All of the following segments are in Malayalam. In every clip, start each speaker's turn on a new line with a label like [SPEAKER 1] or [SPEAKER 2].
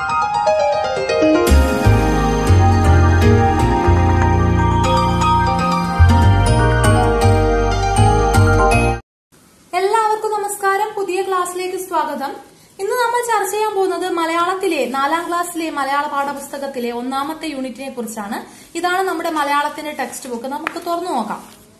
[SPEAKER 1] എല്ലാവർക്കും നമസ്കാരം പുതിയ ക്ലാസ്സിലേക്ക് സ്വാഗതം ഇന്ന് നമ്മൾ ചർച്ച ചെയ്യാൻ പോകുന്നത് മലയാളത്തിലെ നാലാം ക്ലാസ്സിലെ മലയാള പാഠപുസ്തകത്തിലെ ഒന്നാമത്തെ യൂണിറ്റിനെ കുറിച്ചാണ് ഇതാണ് നമ്മുടെ മലയാളത്തിന്റെ ടെക്സ്റ്റ് ബുക്ക് നമുക്ക് തുറന്നു നോക്കാം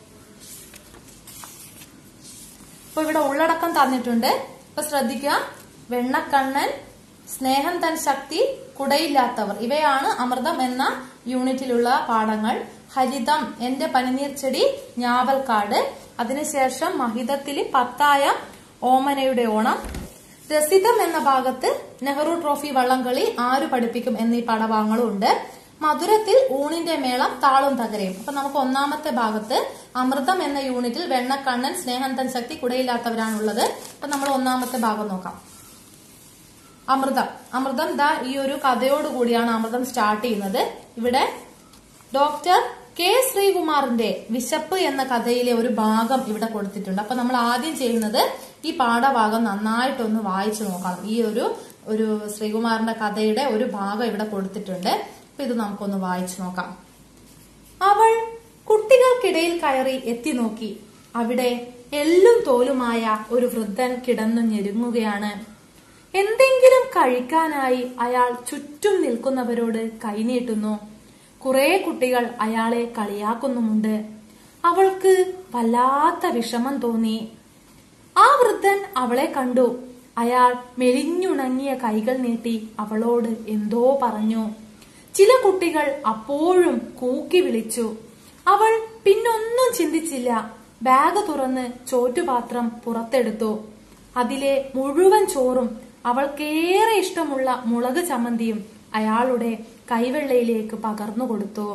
[SPEAKER 1] ഇപ്പൊ ഇവിടെ ഉള്ളടക്കം തന്നിട്ടുണ്ട് ഇപ്പൊ ശ്രദ്ധിക്കുക വെണ്ണക്കണ്ണൻ സ്നേഹം തൻ ശക്തി കുടയില്ലാത്തവർ ഇവയാണ് അമൃതം എന്ന യൂണിറ്റിലുള്ള പാഠങ്ങൾ ഹരിതം എന്റെ പനിനീർ ചെടി ഞാവൽക്കാട് അതിനുശേഷം മഹിതത്തില് പത്തായ ഓമനയുടെ ഓണം രസിതം എന്ന ഭാഗത്ത് നെഹ്റു ട്രോഫി വള്ളംകളി ആര് പഠിപ്പിക്കും എന്നീ പാഠഭാഗങ്ങളും ഉണ്ട് മധുരത്തിൽ ഊണിന്റെ മേളം താളും തകരയും അപ്പൊ നമുക്ക് ഒന്നാമത്തെ ഭാഗത്ത് അമൃതം എന്ന യൂണിറ്റിൽ വെണ്ണക്കണ്ണൻ സ്നേഹം തൻ ശക്തി കുടയില്ലാത്തവരാണുള്ളത് അപ്പൊ നമ്മൾ ഒന്നാമത്തെ ഭാഗം നോക്കാം അമൃതം അമൃതം ദാ ഈ ഒരു കഥയോടുകൂടിയാണ് അമൃതം സ്റ്റാർട്ട് ചെയ്യുന്നത് ഇവിടെ ഡോക്ടർ കെ ശ്രീകുമാറിന്റെ വിശപ്പ് എന്ന കഥയിലെ ഒരു ഭാഗം ഇവിടെ കൊടുത്തിട്ടുണ്ട് അപ്പൊ നമ്മൾ ആദ്യം ചെയ്യുന്നത് ഈ പാഠഭാഗം നന്നായിട്ടൊന്ന് വായിച്ചു നോക്കണം ഈ ഒരു ഒരു ശ്രീകുമാറിന്റെ കഥയുടെ ഒരു ഭാഗം ഇവിടെ കൊടുത്തിട്ടുണ്ട് അപ്പൊ ഇത് നമുക്കൊന്ന് വായിച്ചു നോക്കാം അവൾ കുട്ടികൾക്കിടയിൽ കയറി എത്തി നോക്കി അവിടെ എല്ലും തോലുമായ ഒരു വൃദ്ധൻ കിടന്നു ഞെരുങ്ങുകയാണ് എന്തെങ്കിലും കഴിക്കാനായി അയാൾ ചുറ്റും നിൽക്കുന്നവരോട് കൈനീട്ടുന്നു കുറെ കുട്ടികൾ അയാളെ കളിയാക്കുന്നുമുണ്ട് അവൾക്ക് വല്ലാത്ത വിഷമം തോന്നി ആ വൃദ്ധൻ അവളെ കണ്ടു അയാൾ മെലിഞ്ഞുണങ്ങിയ കൈകൾ നീട്ടി അവളോട് എന്തോ പറഞ്ഞു ചില കുട്ടികൾ അപ്പോഴും കൂക്കി വിളിച്ചു അവൾ പിന്നൊന്നും ചിന്തിച്ചില്ല ബാഗ് തുറന്ന് ചോറ്റുപാത്രം പുറത്തെടുത്തു അതിലെ മുഴുവൻ ചോറും അവൾക്കേറെ ഇഷ്ടമുള്ള മുളക് ചമ്മന്തിയും അയാളുടെ കൈവെള്ളയിലേക്ക് പകർന്നു കൊടുത്തു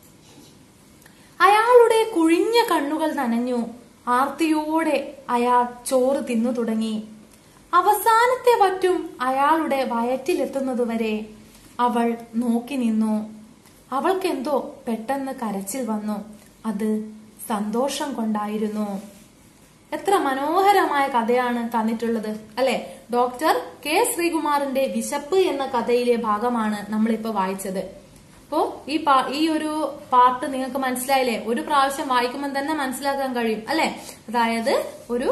[SPEAKER 1] അയാളുടെ കുഴിഞ്ഞ കണ്ണുകൾ നനഞ്ഞു ആർത്തിയോടെ അയാൾ ചോറ് തിന്നു തുടങ്ങി അവസാനത്തെ വറ്റും അയാളുടെ വയറ്റിലെത്തുന്നതുവരെ അവൾ നോക്കി നിന്നു അവൾക്കെന്തോ പെട്ടെന്ന് കരച്ചിൽ വന്നു അത് സന്തോഷം കൊണ്ടായിരുന്നു എത്ര മനോഹരമായ കഥയാണ് തന്നിട്ടുള്ളത് അല്ലെ ഡോക്ടർ കെ ശ്രീകുമാറിന്റെ വിശപ്പ് എന്ന കഥയിലെ ഭാഗമാണ് നമ്മളിപ്പോ വായിച്ചത് അപ്പോ ഈ പാ- ഈ ഒരു പാർട്ട് നിങ്ങൾക്ക് മനസ്സിലായില്ലേ ഒരു പ്രാവശ്യം വായിക്കുമ്പോൾ തന്നെ മനസ്സിലാക്കാൻ കഴിയും അല്ലെ അതായത് ഒരു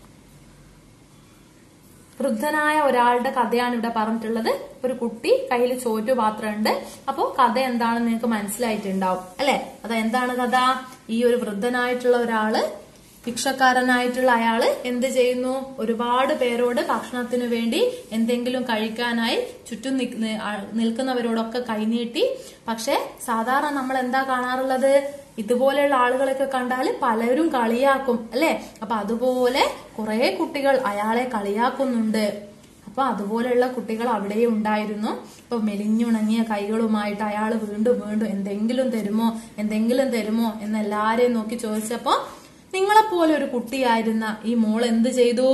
[SPEAKER 1] വൃദ്ധനായ ഒരാളുടെ കഥയാണ് ഇവിടെ പറഞ്ഞിട്ടുള്ളത് ഒരു കുട്ടി കയ്യിൽ ചോറ്റുപാത്രമുണ്ട് അപ്പോ കഥ എന്താണെന്ന് നിങ്ങൾക്ക് മനസ്സിലായിട്ടുണ്ടാവും അല്ലെ അത് എന്താണ് കഥ ഈ ഒരു വൃദ്ധനായിട്ടുള്ള ഒരാള് ഭിക്ഷക്കാരനായിട്ടുള്ള അയാള് എന്ത് ചെയ്യുന്നു ഒരുപാട് പേരോട് ഭക്ഷണത്തിന് വേണ്ടി എന്തെങ്കിലും കഴിക്കാനായി ചുറ്റും നിക്ക് നി- ആ- നിൽക്കുന്നവരോടൊക്കെ കൈനീട്ടി പക്ഷെ സാധാരണ നമ്മൾ എന്താ കാണാറുള്ളത് ഇതുപോലെയുള്ള ആളുകളൊക്കെ കണ്ടാൽ പലരും കളിയാക്കും അല്ലെ അപ്പൊ അതുപോലെ കുറെ കുട്ടികൾ അയാളെ കളിയാക്കുന്നുണ്ട് അപ്പൊ അതുപോലെയുള്ള കുട്ടികൾ അവിടെ ഉണ്ടായിരുന്നു ഇപ്പൊ മെലിഞ്ഞുണങ്ങിയ കൈകളുമായിട്ട് അയാൾ വീണ്ടും വീണ്ടും എന്തെങ്കിലും തരുമോ എന്തെങ്കിലും തരുമോ എന്ന് എല്ലാരെയും നോക്കി ചോദിച്ചപ്പോ നിങ്ങളെപ്പോലെ ഒരു കുട്ടിയായിരുന്ന ഈ മോൾ എന്ത് ചെയ്തു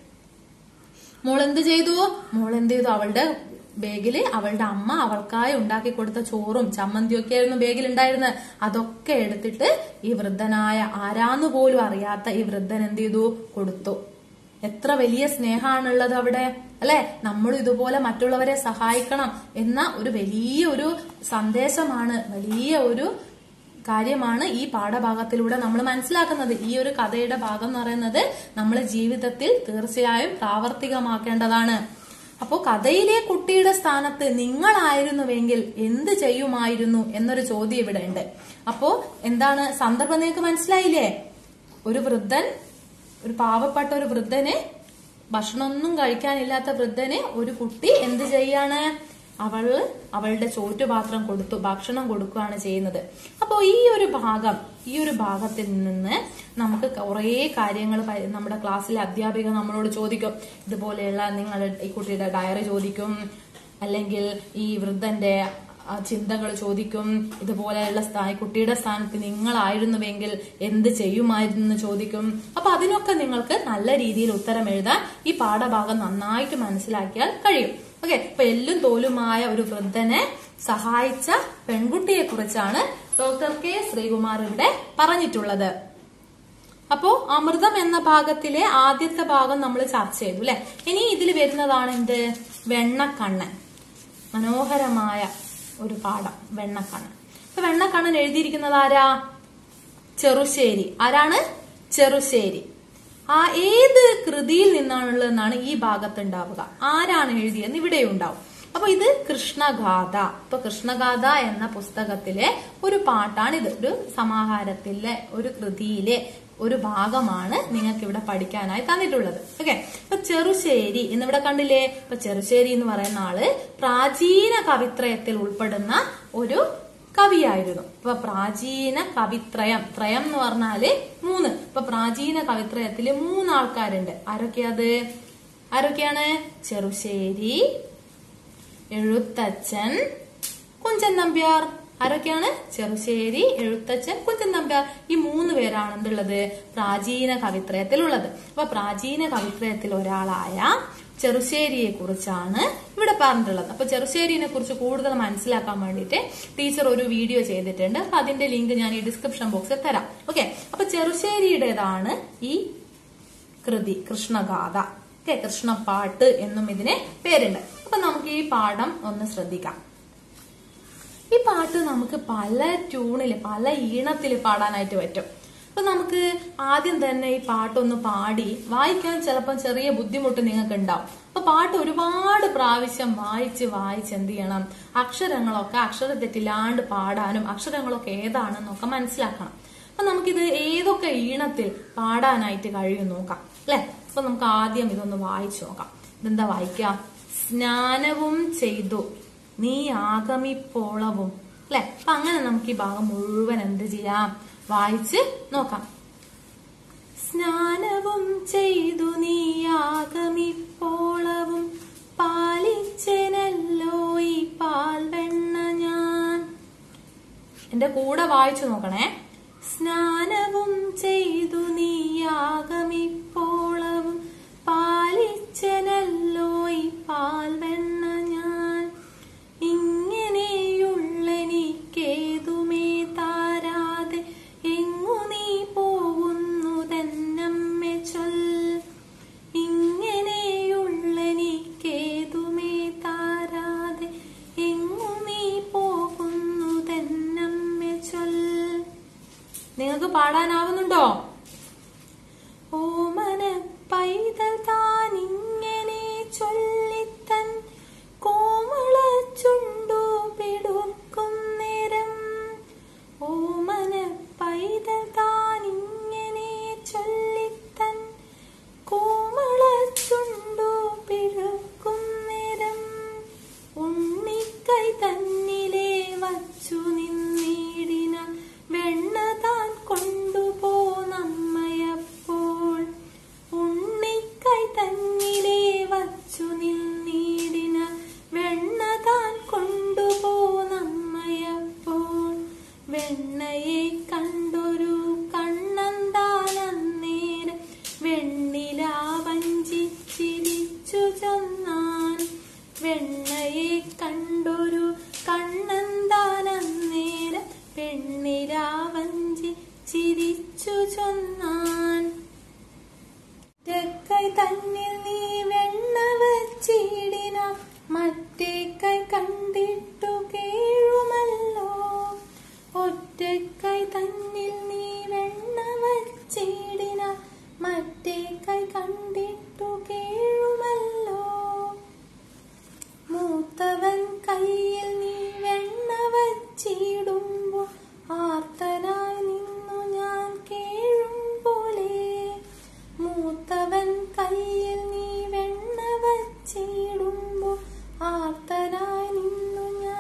[SPEAKER 1] മോൾ എന്ത് ചെയ്തു മോൾ എന്ത് ചെയ്തു അവളുടെ ബാഗില് അവളുടെ അമ്മ അവൾക്കായി ഉണ്ടാക്കി കൊടുത്ത ചോറും ചമ്മന്തിയും ഒക്കെ ആയിരുന്നു ബാഗിൽ ഉണ്ടായിരുന്നത് അതൊക്കെ എടുത്തിട്ട് ഈ വൃദ്ധനായ ആരാന്ന് പോലും അറിയാത്ത ഈ വൃദ്ധൻ എന്ത് ചെയ്തു കൊടുത്തു എത്ര വലിയ സ്നേഹമാണുള്ളത് അവിടെ അല്ലെ നമ്മളും ഇതുപോലെ മറ്റുള്ളവരെ സഹായിക്കണം എന്ന ഒരു വലിയ ഒരു സന്ദേശമാണ് വലിയ ഒരു കാര്യമാണ് ഈ പാഠഭാഗത്തിലൂടെ നമ്മൾ മനസ്സിലാക്കുന്നത് ഈ ഒരു കഥയുടെ ഭാഗം എന്ന് പറയുന്നത് നമ്മൾ ജീവിതത്തിൽ തീർച്ചയായും പ്രാവർത്തികമാക്കേണ്ടതാണ് അപ്പോ കഥയിലെ കുട്ടിയുടെ സ്ഥാനത്ത് നിങ്ങളായിരുന്നുവെങ്കിൽ എന്ത് ചെയ്യുമായിരുന്നു എന്നൊരു ചോദ്യം ഇവിടെ ഉണ്ട് അപ്പോ എന്താണ് സന്ദർഭം നിങ്ങൾക്ക് മനസ്സിലായില്ലേ ഒരു വൃദ്ധൻ ഒരു പാവപ്പെട്ട ഒരു വൃദ്ധന് ഭക്ഷണമൊന്നും കഴിക്കാനില്ലാത്ത വൃദ്ധന് ഒരു കുട്ടി എന്ത് ചെയ്യാണ് അവള് അവളുടെ ചോറ്റുപാത്രം കൊടുത്തു ഭക്ഷണം കൊടുക്കുകയാണ് ചെയ്യുന്നത് അപ്പോൾ ഈ ഒരു ഭാഗം ഈ ഒരു ഭാഗത്തിൽ നിന്ന് നമുക്ക് കുറേ കാര്യങ്ങൾ പ- നമ്മുടെ ക്ലാസ്സിലെ അധ്യാപിക നമ്മളോട് ചോദിക്കും ഇതുപോലെയുള്ള നിങ്ങളുടെ ഈ കുട്ടിയുടെ ഡയറി ചോദിക്കും അല്ലെങ്കിൽ ഈ വൃദ്ധന്റെ ചിന്തകൾ ചോദിക്കും ഇതുപോലെയുള്ള സ്ഥാ- കുട്ടിയുടെ സ്ഥാനത്ത് നിങ്ങളായിരുന്നുവെങ്കിൽ എന്ത് ചെയ്യുമായിരുന്നു എന്ന് ചോദിക്കും അപ്പൊ അതിനൊക്കെ നിങ്ങൾക്ക് നല്ല രീതിയിൽ ഉത്തരം എഴുതാൻ ഈ പാഠഭാഗം നന്നായിട്ട് മനസ്സിലാക്കിയാൽ കഴിയും ഓക്കെ ഇപ്പൊ എല്ലും തോലുമായ ഒരു വൃദ്ധനെ സഹായിച്ച പെൺകുട്ടിയെ കുറിച്ചാണ് ഡോക്ടർ കെ ശ്രീകുമാർ ഇവിടെ പറഞ്ഞിട്ടുള്ളത് അപ്പോ അമൃതം എന്ന ഭാഗത്തിലെ ആദ്യത്തെ ഭാഗം നമ്മൾ ചർച്ച ചെയ്തു അല്ലെ ഇനി ഇതിൽ വരുന്നതാണ് എന്ത് വെണ്ണക്കണ്ണൻ മനോഹരമായ ഒരു പാഠം വെണ്ണക്കണ്ണൻ അപ്പൊ വെണ്ണക്കണ്ണൻ എഴുതിയിരിക്കുന്നത് ആരാ ചെറുശ്ശേരി ആരാണ് ചെറുശ്ശേരി ആ ഏത് കൃതിയിൽ നിന്നാണുള്ളതെന്നാണ് ഈ ഭാഗത്ത് ഉണ്ടാവുക ആരാണ് എഴുതിയെന്ന് ഇവിടെ ഉണ്ടാവും അപ്പൊ ഇത് കൃഷ്ണഗാഥ ഇപ്പൊ കൃഷ്ണഗാഥ എന്ന പുസ്തകത്തിലെ ഒരു പാട്ടാണിത് ഒരു സമാഹാരത്തിലെ ഒരു കൃതിയിലെ ഒരു ഭാഗമാണ് നിങ്ങൾക്ക് ഇവിടെ പഠിക്കാനായി തന്നിട്ടുള്ളത് ഓക്കെ ഇപ്പൊ ചെറുശ്ശേരി എന്നിവിടെ കണ്ടില്ലേ ഇപ്പൊ ചെറുശ്ശേരി എന്ന് പറയുന്ന ആള് പ്രാചീന കവിത്രയത്തിൽ ഉൾപ്പെടുന്ന ഒരു കവിയായിരുന്നു ഇപ്പൊ പ്രാചീന കവിത്രയം ത്രയം എന്ന് പറഞ്ഞാല് മൂന്ന് ഇപ്പൊ പ്രാചീന കവിത്രയത്തില് മൂന്ന് ആൾക്കാരുണ്ട് ആരൊക്കെയത് ആരൊക്കെയാണ് ചെറുശ്ശേരി എഴുത്തച്ഛൻ കുഞ്ചൻ നമ്പ്യാർ ആരൊക്കെയാണ് ചെറുശ്ശേരി എഴുത്തച്ഛൻ കുഞ്ചൻ നമ്പ്യാർ ഈ മൂന്ന് പേരാണ് എന്തുള്ളത് പ്രാചീന കവിത്രയത്തിലുള്ളത് അപ്പൊ പ്രാചീന കവിത്രയത്തിൽ ഒരാളായ ചെറുശ്ശേരിയെ കുറിച്ചാണ് ഇവിടെ പറഞ്ഞിട്ടുള്ളത് അപ്പൊ ചെറുശ്ശേരിനെ കുറിച്ച് കൂടുതൽ മനസ്സിലാക്കാൻ വേണ്ടിയിട്ട് ടീച്ചർ ഒരു വീഡിയോ ചെയ്തിട്ടുണ്ട് അപ്പൊ അതിന്റെ ലിങ്ക് ഞാൻ ഈ ഡിസ്ക്രിപ്ഷൻ ബോക്സിൽ തരാം ഓക്കെ അപ്പൊ ചെറുശ്ശേരിയുടേതാണ് ഈ കൃതി കൃഷ്ണഗാഥ ഓക്കെ കൃഷ്ണപ്പാട്ട് എന്നും ഇതിന് പേരുണ്ട് അപ്പൊ നമുക്ക് ഈ പാഠം ഒന്ന് ശ്രദ്ധിക്കാം ഈ പാട്ട് നമുക്ക് പല ട്യൂണില് പല ഈണത്തില് പാടാനായിട്ട് പറ്റും അപ്പൊ നമുക്ക് ആദ്യം തന്നെ ഈ പാട്ടൊന്ന് പാടി വായിക്കാൻ ചിലപ്പോൾ ചെറിയ ബുദ്ധിമുട്ട് നിങ്ങൾക്ക് ഉണ്ടാവും അപ്പൊ പാട്ട് ഒരുപാട് പ്രാവശ്യം വായിച്ച് വായിച്ച് എന്ത് ചെയ്യണം അക്ഷരങ്ങളൊക്കെ അക്ഷരത്തെറ്റില്ലാണ്ട് പാടാനും അക്ഷരങ്ങളൊക്കെ ഏതാണെന്നൊക്കെ മനസ്സിലാക്കണം അപ്പൊ നമുക്കിത് ഏതൊക്കെ ഈണത്തിൽ പാടാനായിട്ട് കഴിയും നോക്കാം അല്ലെ അപ്പൊ നമുക്ക് ആദ്യം ഇതൊന്ന് വായിച്ചു നോക്കാം ഇതെന്താ വായിക്കാം സ്നാനവും ചെയ്തു നീ ആഗമിപ്പോളവും അല്ലെ അപ്പൊ അങ്ങനെ നമുക്ക് ഈ ഭാഗം മുഴുവൻ എന്ത് ചെയ്യാം വായിച്ച് നോക്കാം സ്നാനവും ചെയ്തു നീ ആഗമിപ്പോളവും പാലിച്ചനല്ലോ ഈ പാൽവെണ്ണ ഞാൻ എന്റെ കൂടെ വായിച്ചു നോക്കണേ സ്നാനവും ചെയ്തു നീ ആഗമിപ്പോളവും പാലിച്ചനല്ലോ ഈ പാൽവെണ്ണ ഞാൻ ഇങ്ങനെയുള്ളെനിക്കേതുമേ താരാതെ എങ്ങു നീ പോകുന്നു തന്നമ്മെ ചൊൽ ഇങ്ങനെയുള്ളെനിക്കേതുമേ താരാതെ എങ്ങു നീ പോകുന്നു തന്നമ്മെ ചൊൽ നിങ്ങൾക്ക് പാടാനാവുന്നുണ്ടോ ഓമന പൈതൽ താനിങ്ങനെ ചൊല്ലിത്തൻ കോമള ചുണ്ടു പിടുക്കും നേരം ഓമന പൈതൽ താനിങ്ങനെ ചൊല്ലിത്തൻ കോമള ചുണ്ടു പിടുക്കും നേരം ഉണ്ണിക്കൈ തന്നിലെ വച്ചു നിന്നിടിന വെണ്ണ താൻ കൊണ്ടുപോന്നമ്മയപ്പോൾ ഉണ്ണിക്കൈ തന്നിലെ വച്ചു നിന്നിടിന വെണ്ണ താൻ കൊണ്ടുപോന്നമ്മയപ്പോൾ വെണ്ണയെ കണ്ടൊരു കണ്ണന്താനന്നേരം വെണ്ണിലാ വഞ്ചിച്ചിരിച്ചു ചൊന്നാൻ വെണ്ണയെ കണ്ടൊരു കണ്ണന്താനന്നേരം പെണ്ണിലാ വഞ്ചി ചിരിച്ചു ചൊന്നാൻ കൈ തന്നിൽ നീ വെണ്ണ വച്ചിടിന മറ്റേ കൈ കണ്ടിട്ടു കേഴുമല്ലോ ഒറ്റക്കൈ തന്നിൽ നീ വെണ്ണ വച്ചിടിന മറ്റേ കൈ കണ്ടിട്ടു കേഴുമല്ലോ മൂത്തവൻ കയ്യിൽ നീ വെണ്ണ വച്ചിടുമ്പോൾ ആർത്തനായി നിന്നു ഞാൻ കേഴും പോലെ മൂത്തവൻ കയ്യിൽ നീ വെണ്ണ വച്ചിടുമ്പോൾ ആർത്തനായി നിന്നു ഞാൻ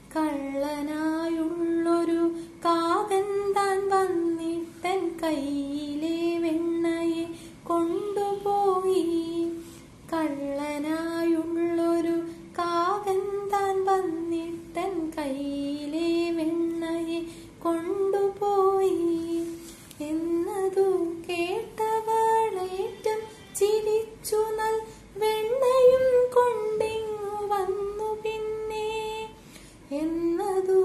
[SPEAKER 1] കള്ളനായുള്ളൊരു കാകൻ താൻ വന്നിട്ടൻ കയ്യിലെ വെണ്ണയെ കൊണ്ടുപോയി കള്ളനായുള്ളൊരു കാകൻ താൻ വന്നിട്ടൻ കയ്യിലെ വെണ്ണയെ കൊണ്ടുപോയി എന്നതു കേട്ടവളേറ്റം ചിരിച്ചു നൽ വെണ്ണയും കൊണ്ടിങ്ങു വന്നു പിന്നെ എന്നതു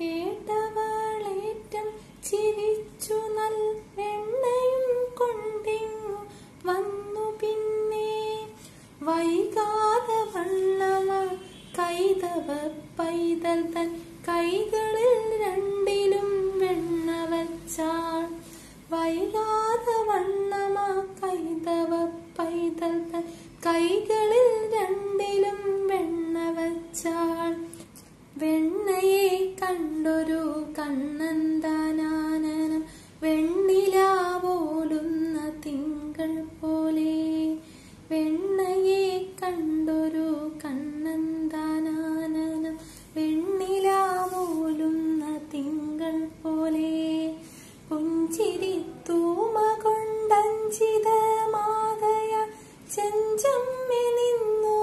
[SPEAKER 1] കേട്ടവളേറ്റം ചിരിച്ചു നൽ വെണ്ണയും കൊണ്ടിങ്ങു വന്നു പിന്നെ വൈകാതെ വണ്ണമ കൈതവ പൈതൽ തൻ കൈകളിൽ രണ്ടിലും വെണ്ണ വച്ചാൾ വൈകാതെ വണ്ണമ കൈതവ പൈതൽ തൻ കൈകളിൽ രണ്ടിലും വെണ്ണ വച്ചാൾ വെണ്ണയെ കണ്ടൊരു കണ്ണന്താനാനനം വെണ്ണില പോലുന്ന തിങ്കൾ പോലെ വെണ്ണയെ കണ്ടൊരു കണ്ണന്താനാനനം വെണ്ണില പോലുന്ന തിങ്കൾ പോലെ പുഞ്ചിരി തൂമ കൊണ്ടഞ്ചിതമാകയ ചെഞ്ചമ്മി നിന്നു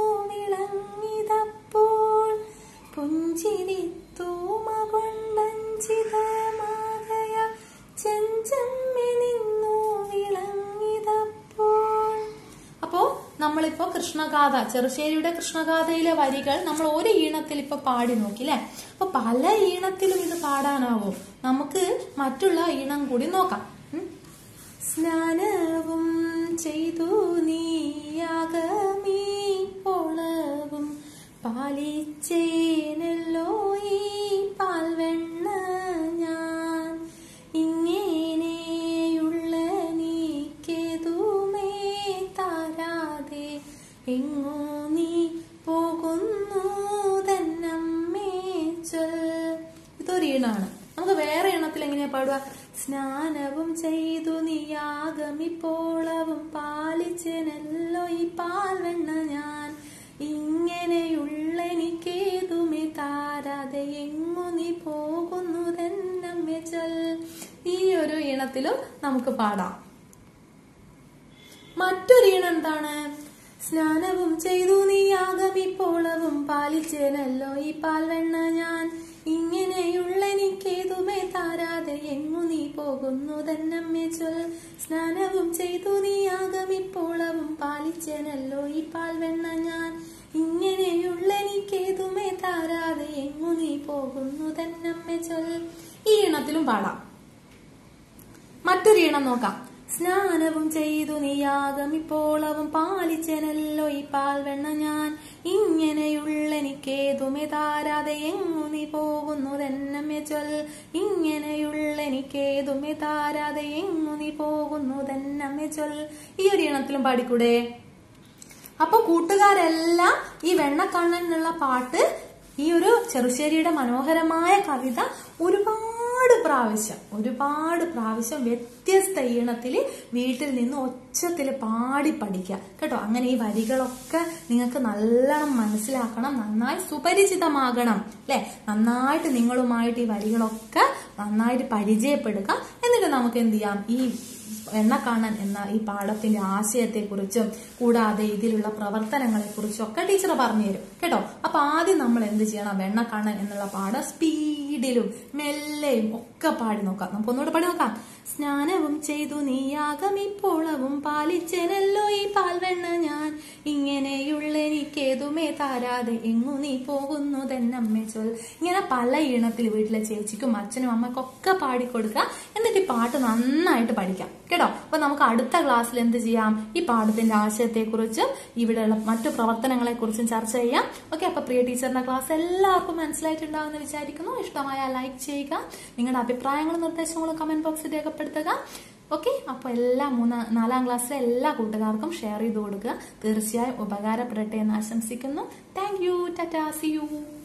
[SPEAKER 1] വിളങ്ങിതപ്പോൾ പുഞ്ചിരി തൂമ കൊണ്ടഞ്ചിതമാകയ ചെഞ്ചമ്മി നിന്നു വിളങ്ങിതപ്പോൾ അപ്പോ നമ്മളിപ്പോ കൃഷ്ണഗാഥ ചെറുശ്ശേരിയുടെ കൃഷ്ണഗാഥയിലെ വരികൾ നമ്മൾ ഒരു ഈണത്തിൽ ഇപ്പൊ പാടി നോക്കി അല്ലെ അപ്പൊ പല ഈണത്തിലും ഇത് പാടാനാവും നമുക്ക് മറ്റുള്ള ഈണം കൂടി നോക്കാം ഉം. സ്നാനവും ചെയ്തു നീയാകമീ പൊളവും പാലിച്ചേനല്ലോ ഈ പാൽവെണ്ണ ഞാൻ ഇങ്ങനെയുള്ള നീക്കെതുമേ താരാതെ എങ്ങോ നീ പോകുന്നു തന്നമ്മേ ചൊൽ ഇതൊരു ഈണാണ് നമുക്ക് വേറെ എണ്ണത്തിൽ എങ്ങനെയാ പാടുക സ്നാനവും ചെയ്തു നീയാകമിപ്പോളവും പാലിച്ചനല്ലോ ഈ പാൽവെണ്ണ ഞാൻ ഇങ്ങനെയുള്ള എനിക്കേതുമേ താരാതെ എങ്ങു നീ പോകുന്നു തന്നമ്മേ ചൊൽ ഈ ഒരു ഈണത്തിലും നമുക്ക് പാടാം മറ്റൊരു ഈണം എന്താണ് സ്നാനവും ചെയ്തു നീ യാഗമിപ്പോളവും പാലിച്ചേനല്ലോ ഈ പാൽവെണ്ണ ഞാൻ ഇങ്ങനെയുള്ള എനിക്കേതുമേ താരാതെ എങ്ങു നീ പോകുന്നു തന്നമ്മേ ചൊൽ സ്നാനവും ചെയ്തു നീ യാഗമിപ്പോളവും പാലിച്ചേനല്ലോ ഈ പാൽവെണ്ണ ഞാൻ ഇങ്ങനെയുള്ള എനിക്കേതുമേ താരാതെ എങ്ങു നീ പോകുന്നു തന്നമ്മേ ചൊൽ ഈ ഈണത്തിലും പാടാം മറ്റൊരു ഈണം നോക്കാം സ്നാനവും ചെയ്തു നീയാകമിപ്പോളവും പാലിച്ചനല്ലോ ഈ പാൽവെണ്ണ ഞാൻ ഇങ്ങനെയുള്ള എനിക്കേതുമേ താരാതെ എങ്ങു നീ പോകുന്നു തന്നമ്മേ ചൊൽ ഇങ്ങനെയുള്ള എനിക്കേതുമേ താരാതെ എങ്ങു നീ പോകുന്നു തന്നമ്മേ ചൊൽ ഈ ഒരു ഈണത്തിലും പാടിക്കൂടെ അപ്പൊ കൂട്ടുകാരെല്ലാം ഈ വെണ്ണക്കണ്ണൻ എന്നുള്ള പാട്ട് ഈ ഒരു ചെറുശ്ശേരിയുടെ മനോഹരമായ കവിത ഒരുപാട് പ്രാവശ്യം ഒരുപാട് പ്രാവശ്യം വ്യത്യസ്ത ഈണത്തില് വീട്ടിൽ നിന്ന് ഒച്ചത്തിൽ പാടി പഠിക്കുക കേട്ടോ അങ്ങനെ ഈ വരികളൊക്കെ നിങ്ങൾക്ക് നല്ലോണം മനസ്സിലാക്കണം നന്നായി സുപരിചിതമാകണം അല്ലെ നന്നായിട്ട് നിങ്ങളുമായിട്ട് ഈ വരികളൊക്കെ നന്നായിട്ട് പരിചയപ്പെടുക എന്നിട്ട് നമുക്ക് എന്ത് ചെയ്യാം ഈ എണ്ണക്കാണൻ എന്ന ഈ പാഠത്തിന്റെ ആശയത്തെക്കുറിച്ചും കൂടാതെ ഇതിലുള്ള പ്രവർത്തനങ്ങളെ കുറിച്ചും ഒക്കെ ടീച്ചർ പറഞ്ഞുതരും കേട്ടോ അപ്പൊ ആദ്യം നമ്മൾ എന്ത് ചെയ്യണം വെണ്ണക്കണ്ണൻ എന്നുള്ള പാഠം സ്പീഡിലും മെല്ലെയും ഒക്കെ പാടി നോക്കാം നമുക്ക് ഒന്നുകൂടെ പാടി നോക്കാം സ്നാനവും ചെയ്തു നീയാകമിപ്പോളവും പാലിച്ചനല്ലോ ഈ പാൽവെണ്ണ ഞാൻ ഇങ്ങനെയുള്ള എനിക്കേതുമേ താരാതെ എങ്ങു നീ പോകുന്നു തന്നമ്മേ ചൊൽ ഇങ്ങനെ പല ഈണത്തിൽ വീട്ടിലെ ചേച്ചിക്കും അച്ഛനും അമ്മയ്ക്കും ഒക്കെ പാടിക്കൊടുക്കുക എന്നിട്ട് ഈ പാട്ട് നന്നായിട്ട് പഠിക്കാം കേട്ടോ അപ്പൊ നമുക്ക് അടുത്ത ക്ലാസ്സിൽ എന്ത് ചെയ്യാം ഈ പാഠത്തിന്റെ ആശയത്തെക്കുറിച്ചും ഇവിടെയുള്ള മറ്റു പ്രവർത്തനങ്ങളെ കുറിച്ചും ചർച്ച ചെയ്യാം ഓക്കെ അപ്പൊ പ്രിയ ടീച്ചറിന്റെ ക്ലാസ് എല്ലാവർക്കും മനസ്സിലായിട്ടുണ്ടാവുമെന്ന് വിചാരിക്കുന്നു ഇഷ്ടമായ ലൈക്ക് ചെയ്യുക നിങ്ങളുടെ അഭിപ്രായങ്ങളും നിർദ്ദേശങ്ങളും കമന്റ് ബോക്സിൽ രേഖപ്പെടുത്തുക ഓക്കെ അപ്പൊ എല്ലാ മൂന്ന് നാലാം ക്ലാസ്സിലെ എല്ലാ കൂട്ടുകാർക്കും ഷെയർ ചെയ്ത് കൊടുക്കുക തീർച്ചയായും ഉപകാരപ്പെടട്ടെ എന്ന് ആശംസിക്കുന്നു thank you tata see U